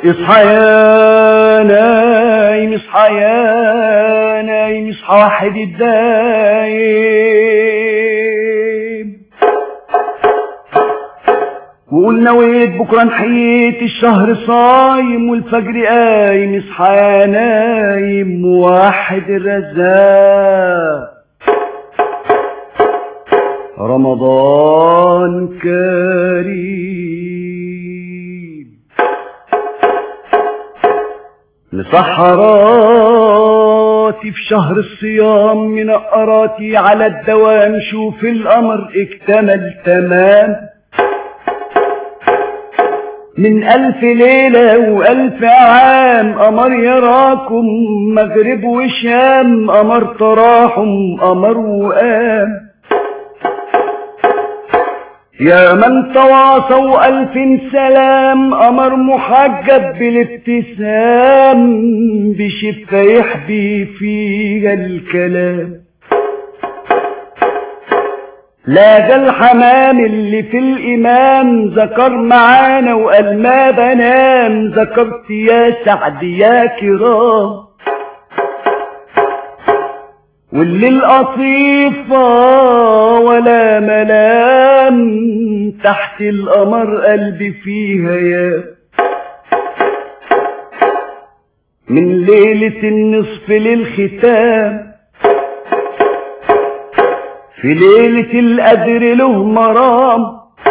اصحى يا نايم اصحى يا نايم اصحى واحد الدايم وقول نويت بكره نحييت الشهر صايم والفجر قايم اصحى يا نايم واحد الرزاق رمضان كريم مسحراتي في شهر الصيام منقراتي على الدوام شوف القمر اكتمل تمام من ألف ليلة وألف عام قمر يراكم مغرب وشام قمر تراحم قمر وقام يا من تواصوا ألف سلام قمر محجب بالابتسام بشفة يحبي فيها الكلام لا ده الحمام اللي في الإمام ذكر معانا وقال ما بنام ذكرت يا سعد يا كرام واللي القطيفة ولا ملام تحت القمر قلبي فيها يا من ليلة النصف للختام في ليلة القدر له مرام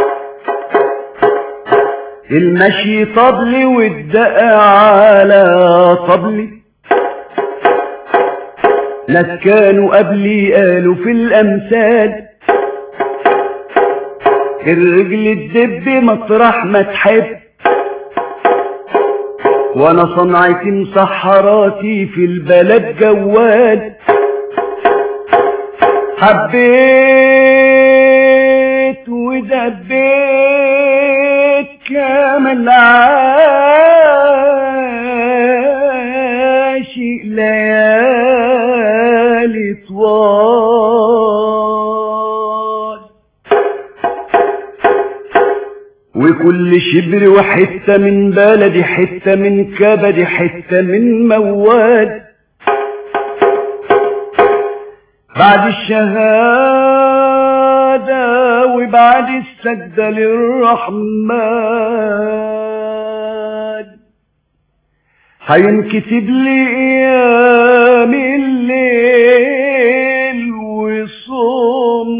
المشي طبلي والدقة على طبلي ناس كانوا قبلي قالوا في الأمثال الرجل الدب مطرح ما تحب وانا صنعتي مسحراتي في البلد جوال حبيت ودبيت كامل عاشق ليالي طوال وكل شبر وحتة من بلدي حتة من كبدي حتة من موال بعد الشهادة وبعد السجدة للرحمن هينكتب لي ايام الليل وصوم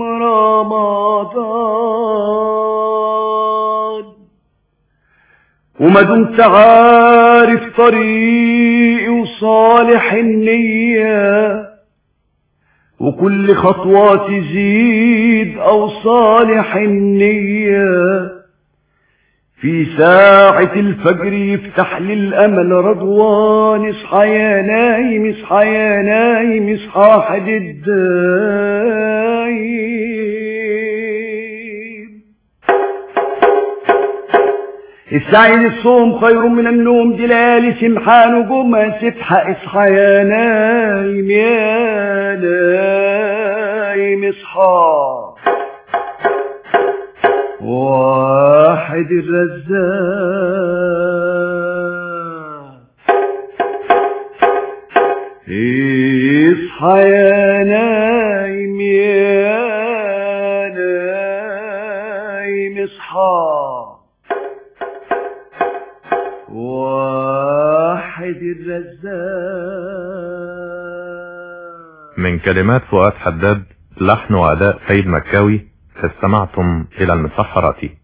رمضان وما دمت عارف طريقي وصالح النيه وكل خطوة تزيد أو صالح النية في ساعة الفجر يفتح لي الأمل رضوان اصحى يا نايم اصحى يا نايم اصحى حد الدايم السعي للصوم خير من النوم دلال سمحان نجوم سبحة اصحى يا نايم يا نايم اصحى واحد الرزاق اصحى يا نايم يا نايم اصحى واحد الرزاق من كلمات فؤاد حداد لحن وأداء سيد مكاوي استمعتم إلى المسحرات